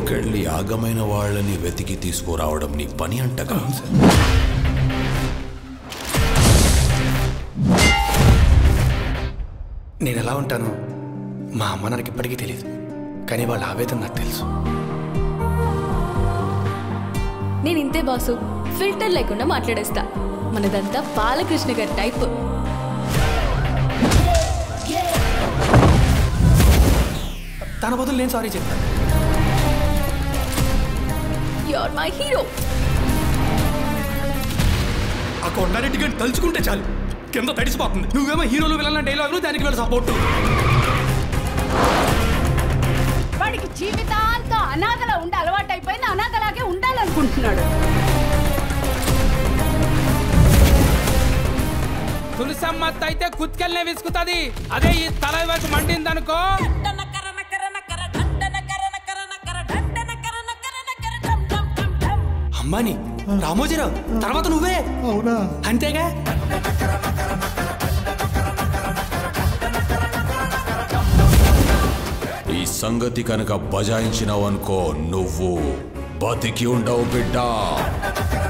అడవుకెళ్ళి ఆగమైన వాళ్ళని వెతికి తీసుకురావడం నీ పని అంటగా నేను ఎలా ఉంటానో మా అమ్మ నాకు ఇప్పటికీ తెలియదు కానీ వాళ్ళ ఆవేదన నాకు తెలుసు నేను ఇంతే బాసు ఫిల్టర్ లేకుండా మాట్లాడేస్తా మనదంతా బాలకృష్ణ గారి టైప్ తన బదులు నేను సారీ చెప్తాను యువర్ మై హీరో ఆ కొండారెడ్డి గారిని తలుచుకుంటే చాలు కింద తడిసిపోతుంది నువ్వేమో హీరోలు వెళ్ళాలన్న డైలాగులు దానికి వెళ్ళి సపోర్ట్ వాడికి జీవితాంతం అనాథలా ఉండి అలవాటైపోయింది అనాథలాగే ఉండాలనుకుంటున్నాడు తులసమ్మత్త అయితే కుత్కెల్నే విసుకుతుంది అదే ఈ తల వైపు మండిందనుకో అమ్మాని రామోజీరావు తర్వాత నువ్వే అవునా అంతేగా ఈ సంగతి కనుక బజాయించినావనుకో నువ్వు బతికి ఉండవు బిడ్డా